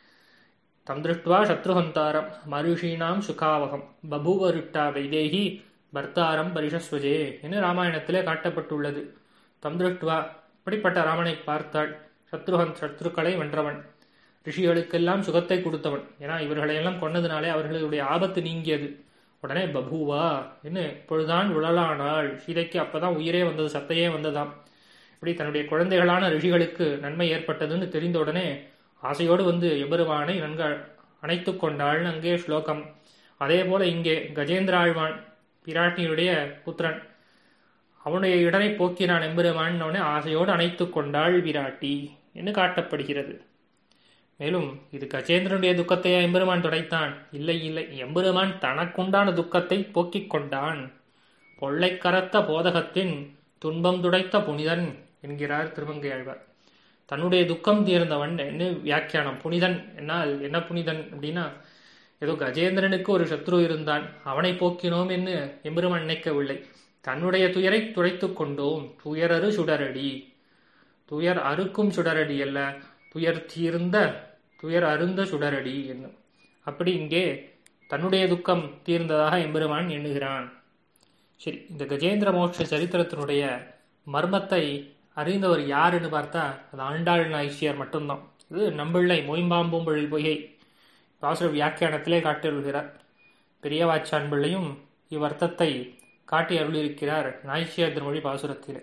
தம் திருஷ்டுவா சத்ருஹந்தாரம் மருஷீனாம் சுகாவகம் பபூவருட்டா வைதேகி பர்த்தாரம் பரிஷஸ்வஜே என்று ராமாயணத்திலே காட்டப்பட்டுள்ளது தம் திருஷ்டுவா இப்படிப்பட்ட ராமனை பார்த்தாள் சத்ருஹன் சத்ருக்களை வென்றவன் ரிஷிகளுக்கெல்லாம் சுகத்தை கொடுத்தவன் ஏன்னா இவர்களையெல்லாம் கொன்னதுனாலே அவர்களுடைய ஆபத்து நீங்கியது உடனே பபூவா என்ன இப்பொழுதுதான் உழலானாள் சீதைக்கு அப்பதான் உயிரே வந்தது சத்தையே வந்ததாம் இப்படி தன்னுடைய குழந்தைகளான ரிஷிகளுக்கு நன்மை ஏற்பட்டதுன்னு தெரிந்த உடனே ஆசையோடு வந்து எபெருமானை நன்கு அணைத்து கொண்டாள் அங்கே ஸ்லோகம் அதே போல இங்கே கஜேந்திர ஆழ்வான் பிராட்டியுடைய புத்திரன் அவனுடைய இடரை போக்கினான் எம்பெருமான் அவனை ஆசையோடு அணைத்து கொண்டாள் விராட்டி என்று காட்டப்படுகிறது மேலும் இது கஜேந்திரனுடைய துக்கத்தையா எம்பெருமான் துடைத்தான் இல்லை இல்லை எம்பெருமான் தனக்குண்டான துக்கத்தை போக்கிக் கொண்டான் பொல்லை கரத்த போதகத்தின் துன்பம் துடைத்த புனிதன் என்கிறார் திருமங்கை ஆழ்வார் தன்னுடைய துக்கம் தீர்ந்தவன் என்ன வியாக்கியானம் புனிதன் என்னால் என்ன புனிதன் அப்படின்னா ஏதோ கஜேந்திரனுக்கு ஒரு சத்ரு இருந்தான் அவனை போக்கினோம் என்று எம்பெருமான் நினைக்கவில்லை தன்னுடைய துயரை துடைத்து கொண்டோம் துயரறு சுடரடி துயர் அறுக்கும் சுடரடி அல்ல துயர் தீர்ந்த துயர் அருந்த சுடரடி என்னும் அப்படி இங்கே தன்னுடைய துக்கம் தீர்ந்ததாக எம்பெருமான் எண்ணுகிறான் சரி இந்த கஜேந்திர மோட்ச சரித்திரத்தினுடைய மர்மத்தை அறிந்தவர் யாருன்னு பார்த்தா அது ஆண்டாள் நாய்ச்சியார் மட்டும்தான் இது நம்பிள்ளை மொயம்பாம்பும் பொழில் பொய்யை பாசுர வியாக்கியானத்திலே காட்டியுள்கிறார் பெரியவாச்சான் பிள்ளையும் இவ்வர்த்தத்தை காட்டி அருளியிருக்கிறார் நாய்ச்சியார் திருமொழி பாசுரத்திலே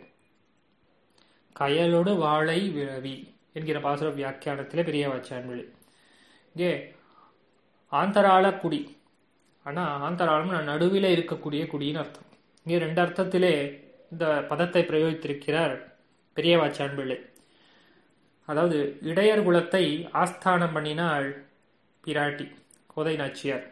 கயலோடு வாழை விரவி என்கிற பாசுர வியாக்கியானத்திலே பெரியவாச்சான் பிள்ளை இங்கே ஆந்தராள குடி ஆனால் ஆந்தராளம் நடுவில் இருக்கக்கூடிய குடின்னு அர்த்தம் இங்கே ரெண்டு அர்த்தத்திலே இந்த பதத்தை பிரயோகித்திருக்கிறார் பெரியவாச்சான் பிள்ளை அதாவது இடையர் குலத்தை ஆஸ்தானம் பண்ணினாள் பிராட்டி கோதை நாச்சியார்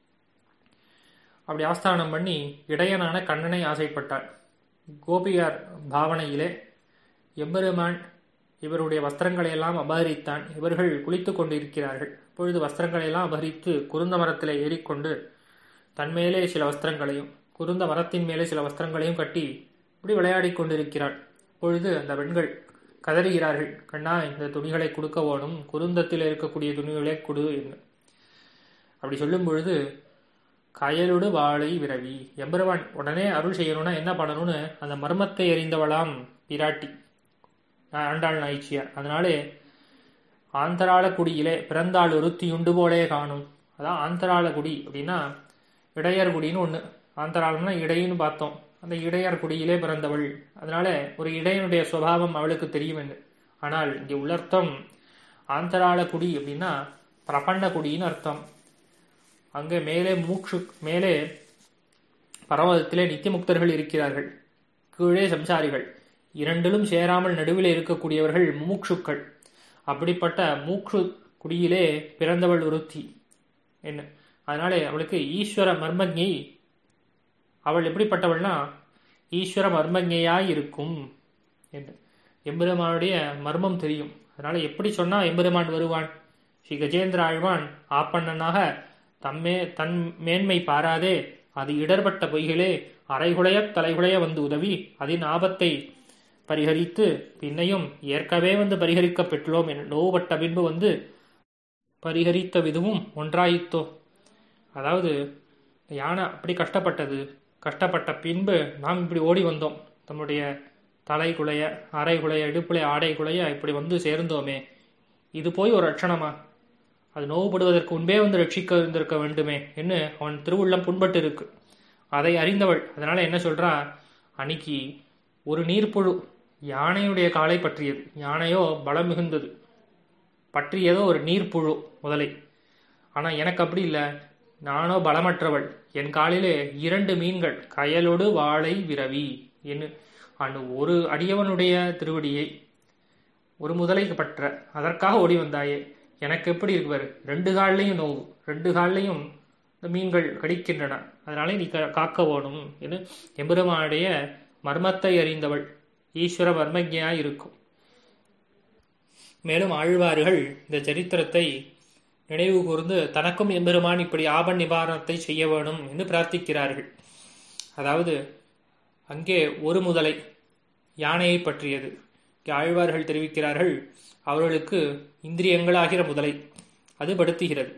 அப்படி ஆஸ்தானம் பண்ணி இடையனான கண்ணனை ஆசைப்பட்டாள் கோபியார் பாவனையிலே எம்பெருமான் இவருடைய வஸ்திரங்களை எல்லாம் அபகரித்தான் இவர்கள் குளித்துக் கொண்டிருக்கிறார்கள் அப்பொழுது வஸ்திரங்களை எல்லாம் அபகரித்து குருந்த மரத்திலே ஏறிக்கொண்டு தன்மேலே சில வஸ்திரங்களையும் குருந்த மரத்தின் மேலே சில வஸ்திரங்களையும் கட்டி இப்படி விளையாடி கொண்டிருக்கிறாள் அப்பொழுது அந்த பெண்கள் கதறுகிறார்கள் கண்ணா இந்த துணிகளை கொடுக்க வேணும் குருந்தத்தில் இருக்கக்கூடிய துணிகளை கொடு என்று அப்படி சொல்லும் பொழுது கயலுடு வாழை விரவி எம்பெருமான் உடனே அருள் செய்யணும்னா என்ன பண்ணணும்னு அந்த மர்மத்தை எறிந்தவளாம் பிராட்டி ஆண்டாள் நாய்ச்சியார் அதனாலே ஆந்தராள குடியிலே பிறந்தாள் ஒருத்தி உண்டு போலே காணும் அதான் ஆந்தராள குடி அப்படின்னா இடையர் குடின்னு ஒன்று ஆந்தராளம்னா இடையின்னு பார்த்தோம் அந்த இடையர் குடியிலே பிறந்தவள் அதனால ஒரு இடையனுடைய சுவாவம் அவளுக்கு தெரியும் என்று ஆனால் இங்கே உள்ளர்த்தம் ஆந்தராள குடி அப்படின்னா பிரபண்ட குடின்னு அர்த்தம் அங்கே மேலே மூக்ஷு மேலே பரவதத்திலே நித்தியமுக்தர்கள் இருக்கிறார்கள் கீழே சம்சாரிகள் இரண்டிலும் சேராமல் நடுவில் இருக்கக்கூடியவர்கள் மூக்ஷுக்கள் அப்படிப்பட்ட மூக்ஷு குடியிலே பிறந்தவள் ஒருத்தி என்ன அதனாலே அவளுக்கு ஈஸ்வர மர்மஜை அவள் எப்படிப்பட்டவள்னா ஈஸ்வர மர்மஜையாய் இருக்கும் என்று எம்பெருமானுடைய மர்மம் தெரியும் அதனால எப்படி சொன்னா எம்பெருமான் வருவான் ஸ்ரீ கஜேந்திர ஆழ்வான் ஆப்பண்ணனாக தம்மே தன் மேன்மை பாராதே அது இடர்பட்ட பொய்களே அரைகுலைய தலைகுலைய வந்து உதவி அதன் ஆபத்தை பரிகரித்து பின்னையும் ஏற்கவே வந்து பரிகரிக்க பெற்றோம் என நோவுபட்ட பின்பு வந்து பரிகரித்த விதமும் ஒன்றாயித்தோ அதாவது யானை அப்படி கஷ்டப்பட்டது கஷ்டப்பட்ட பின்பு நாம் இப்படி ஓடி வந்தோம் தம்முடைய தலை குலைய அரை குலைய இடுப்புலை ஆடை குலைய இப்படி வந்து சேர்ந்தோமே இது போய் ஒரு ரட்சணமா அது நோவுபடுவதற்கு முன்பே வந்து ரட்சிக்க இருந்திருக்க வேண்டுமே என்று அவன் திருவுள்ளம் புண்பட்டு இருக்கு அதை அறிந்தவள் அதனால என்ன சொல்றா அன்னைக்கு ஒரு நீர்ப்புழு யானையுடைய காலை பற்றியது யானையோ பலம் மிகுந்தது பற்றியதோ ஒரு நீர்ப்புழு முதலை ஆனா எனக்கு அப்படி இல்லை நானோ பலமற்றவள் என் காலிலே இரண்டு மீன்கள் கயலோடு வாழை விரவி என்று அந்த ஒரு அடியவனுடைய திருவடியை ஒரு முதலைக்கு பற்ற அதற்காக ஓடி வந்தாயே எனக்கு எப்படி இருக்குவார் ரெண்டு கால்லையும் நோவு ரெண்டு கால்லையும் இந்த மீன்கள் கடிக்கின்றன அதனாலே நீ காக்க வேணும் என்று எம்பெருமானுடைய மர்மத்தை அறிந்தவள் ஈஸ்வர மர்மஜையாய் இருக்கும் மேலும் ஆழ்வார்கள் இந்த சரித்திரத்தை நினைவு கூர்ந்து தனக்கும் எம்பெருமான் இப்படி ஆபன் நிவாரணத்தை செய்ய வேணும் என்று பிரார்த்திக்கிறார்கள் அதாவது அங்கே ஒரு முதலை யானையை பற்றியது ஆழ்வார்கள் தெரிவிக்கிறார்கள் அவர்களுக்கு இந்திரியங்களாகிற முதலை அது படுத்துகிறது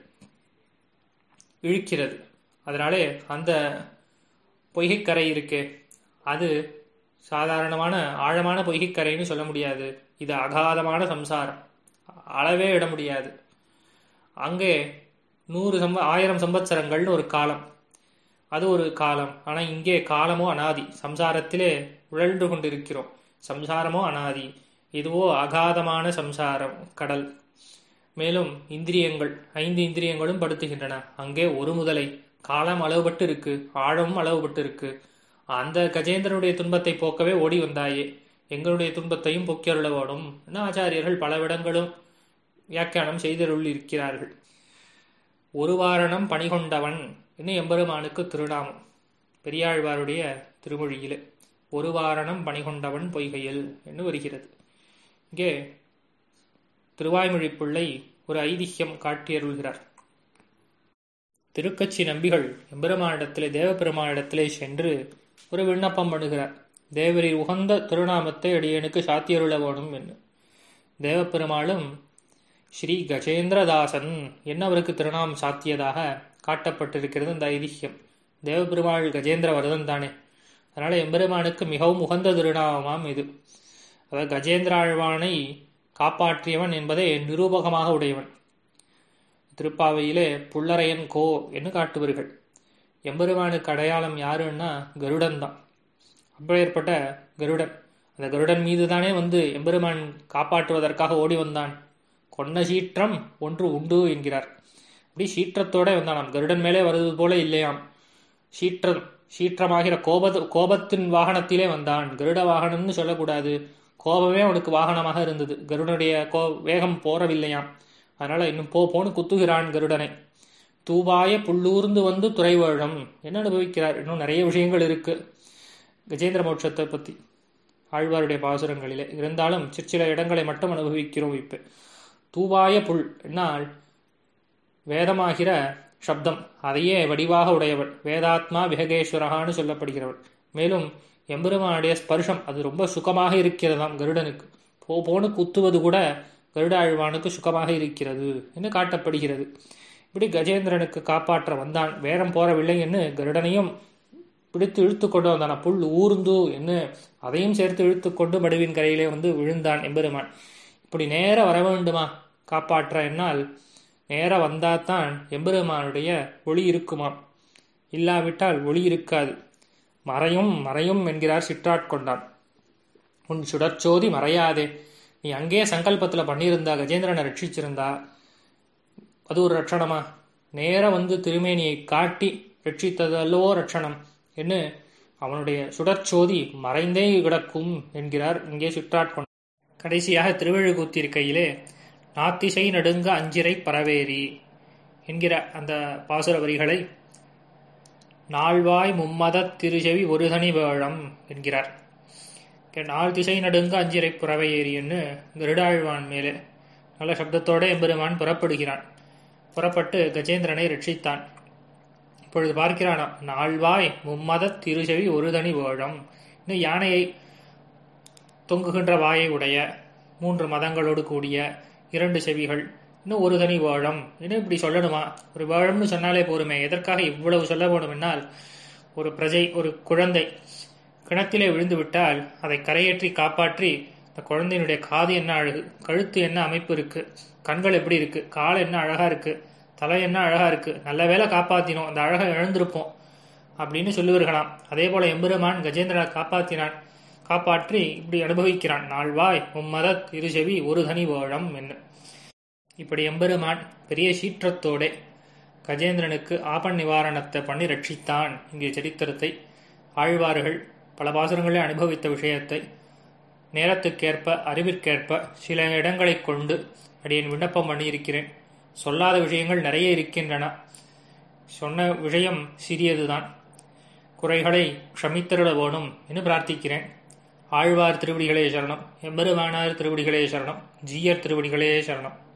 இழுக்கிறது அதனாலே அந்த பொய்கைக்கரை இருக்கே அது சாதாரணமான ஆழமான பொய்கைக்கரைன்னு சொல்ல முடியாது இது அகாதமான சம்சாரம் அளவே இட முடியாது அங்கே நூறு சம்ப ஆயிரம் சம்பத்சரங்கள்னு ஒரு காலம் அது ஒரு காலம் ஆனால் இங்கே காலமோ அனாதி சம்சாரத்திலே உழன்று கொண்டிருக்கிறோம் சம்சாரமோ அனாதி இதுவோ அகாதமான சம்சாரம் கடல் மேலும் இந்திரியங்கள் ஐந்து இந்திரியங்களும் படுத்துகின்றன அங்கே ஒரு முதலை காலம் அளவுபட்டு இருக்கு ஆழமும் அளவுபட்டு இருக்கு அந்த கஜேந்திரனுடைய துன்பத்தை போக்கவே ஓடி வந்தாயே எங்களுடைய துன்பத்தையும் போக்கியருள வேணும் ஆச்சாரியர்கள் பலவிடங்களும் வியாக்கியானம் செய்தருள் இருக்கிறார்கள் ஒரு வாரணம் பணிகொண்டவன் என்று எம்பெருமானுக்கு திருநாமம் பெரியாழ்வாருடைய திருமொழியிலே ஒரு வாரணம் பணிகொண்டவன் பொய்கையில் என்று வருகிறது இங்கே திருவாய்மொழி பிள்ளை ஒரு ஐதிஹ்யம் காட்டியருள்கிறார் திருக்கட்சி நம்பிகள் எம்பெருமானிடத்திலே தேவபெருமானிடத்திலே சென்று ஒரு விண்ணப்பம் பண்ணுகிறார் தேவரில் உகந்த திருநாமத்தை அடியனுக்கு சாத்தியருள வேணும் என்று தேவப்பெருமாளும் ஸ்ரீ கஜேந்திரதாசன் என்ன அவருக்கு திருநாமம் சாத்தியதாக காட்டப்பட்டிருக்கிறது இந்த ஐதிஹ்யம் தேவபெருமாள் கஜேந்திரவர்தன் தானே அதனால எம்பெருமானுக்கு மிகவும் உகந்த திருநாமமாம் இது அதாவது கஜேந்திராழ்வானை காப்பாற்றியவன் என்பதை நிரூபகமாக உடையவன் திருப்பாவையிலே புள்ளரையன் கோ என்று காட்டுவர்கள் எம்பெருமானுக்கு அடையாளம் யாருன்னா கருடன் தான் அப்பேற்பட்ட கருடன் அந்த கருடன் மீது தானே வந்து எம்பெருமான் காப்பாற்றுவதற்காக ஓடி வந்தான் கொன்ன சீற்றம் ஒன்று உண்டு என்கிறார் அப்படி சீற்றத்தோட வந்தானாம் கருடன் மேலே வருவது போல இல்லையாம் சீற்றம் சீற்றமாகிற கோப கோபத்தின் வாகனத்திலே வந்தான் கருட வாகனம்னு சொல்லக்கூடாது கோபமே அவனுக்கு வாகனமாக இருந்தது கருடனுடைய கோ வேகம் போறவில்லையாம் அதனால இன்னும் போ போன்னு குத்துகிறான் கருடனை தூவாய புள்ளூர்ந்து வந்து துறைவழம் என்ன அனுபவிக்கிறார் இன்னும் நிறைய விஷயங்கள் இருக்கு கஜேந்திர மோட்சத்தை பத்தி ஆழ்வாருடைய பாசுரங்களிலே இருந்தாலும் சிற்சில இடங்களை மட்டும் அனுபவிக்கிறோம் இப்ப தூவாய புல் என்னால் வேதமாகிற சப்தம் அதையே வடிவாக உடையவன் வேதாத்மா விஹகேஸ்வரகான்னு சொல்லப்படுகிறவன் மேலும் எம்பெருமானுடைய ஸ்பர்ஷம் அது ரொம்ப சுகமாக இருக்கிறதாம் கருடனுக்கு போ போன்னு குத்துவது கூட கருடாழ்வானுக்கு சுகமாக இருக்கிறது என்று காட்டப்படுகிறது இப்படி கஜேந்திரனுக்கு காப்பாற்ற வந்தான் வேடம் போறவில்லை என்று கருடனையும் பிடித்து இழுத்து கொண்டு வந்தான் புல் ஊர்ந்து என்று அதையும் சேர்த்து இழுத்து கொண்டு மடுவின் கரையிலே வந்து விழுந்தான் எம்பெருமான் இப்படி நேர வர வேண்டுமா காப்பாற்ற என்னால் நேர வந்தாதான் எம்பெருமானுடைய ஒளி இருக்குமாம் இல்லாவிட்டால் ஒளி இருக்காது மறையும் மறையும் என்கிறார் சிற்றாட்கொண்டான் உன் சுடற்சோதி மறையாதே நீ அங்கேயே சங்கல்பத்தில் பண்ணியிருந்தா கஜேந்திரனை ரட்சிச்சிருந்தா அது ஒரு ரட்சணமா நேர வந்து திருமேனியை காட்டி ரட்சித்ததல்லவோ ரட்சணம் என்று அவனுடைய சுடற்சோதி மறைந்தே கிடக்கும் என்கிறார் இங்கே சுற்றாட்கொண்டான் கடைசியாக திருவழுக்கூத்திருக்கையிலே நாத்திசை நடுங்க அஞ்சிரை பரவேரி என்கிற அந்த பாசுர வரிகளை நாள்வாய் மும்மதத் திருச்செவி ஒரு தனி வேழம் என்கிறார் நாள் திசை நடுங்க அஞ்சிரை புறவையேறின்னு கருடாழ்வான் மேலே நல்ல சப்தத்தோட எம்பெருமான் புறப்படுகிறான் புறப்பட்டு கஜேந்திரனை ரட்சித்தான் இப்பொழுது பார்க்கிறானாம் நாள்வாய் மும்மத திருச்செவி ஒரு தனி வேழம் இன்னும் யானையை தொங்குகின்ற வாயை உடைய மூன்று மதங்களோடு கூடிய இரண்டு செவிகள் இன்னும் ஒரு தனி வேழம் இன்னும் இப்படி சொல்லணுமா ஒரு வேழம்னு சொன்னாலே போருமே எதற்காக இவ்வளவு சொல்ல வேண்டுமென்றால் ஒரு பிரஜை ஒரு குழந்தை கிணத்திலே விழுந்து விட்டால் அதை கரையேற்றி காப்பாற்றி இந்த குழந்தையினுடைய காது என்ன அழகு கழுத்து என்ன அமைப்பு இருக்கு கண்கள் எப்படி இருக்கு கால் என்ன அழகா இருக்கு தலை என்ன அழகா இருக்கு நல்ல வேலை காப்பாத்தினோம் அந்த அழகை இழந்திருப்போம் அப்படின்னு சொல்லுவார்களாம் அதே போல எம்பெருமான் கஜேந்திரனை காப்பாத்தினான் காப்பாற்றி இப்படி அனுபவிக்கிறான் நாள்வாய் மும்மத திருச்செவி ஒரு தனி வேழம் என்ன இப்படி எம்பெருமான் பெரிய சீற்றத்தோட கஜேந்திரனுக்கு ஆபன் நிவாரணத்தை பண்ணி ரட்சித்தான் இங்கே சரித்திரத்தை ஆழ்வார்கள் பல பாசுரங்களில் அனுபவித்த விஷயத்தை நேரத்துக்கேற்ப அறிவிற்கேற்ப சில இடங்களை கொண்டு அடியேன் விண்ணப்பம் பண்ணியிருக்கிறேன் சொல்லாத விஷயங்கள் நிறைய இருக்கின்றன சொன்ன விஷயம் சிறியதுதான் குறைகளை க்ஷமித்தருட வேணும் என்று பிரார்த்திக்கிறேன் ஆழ்வார் திருவடிகளே சரணம் எம்பெருமானார் திருவடிகளே சரணம் ஜீயர் திருவடிகளே சரணம்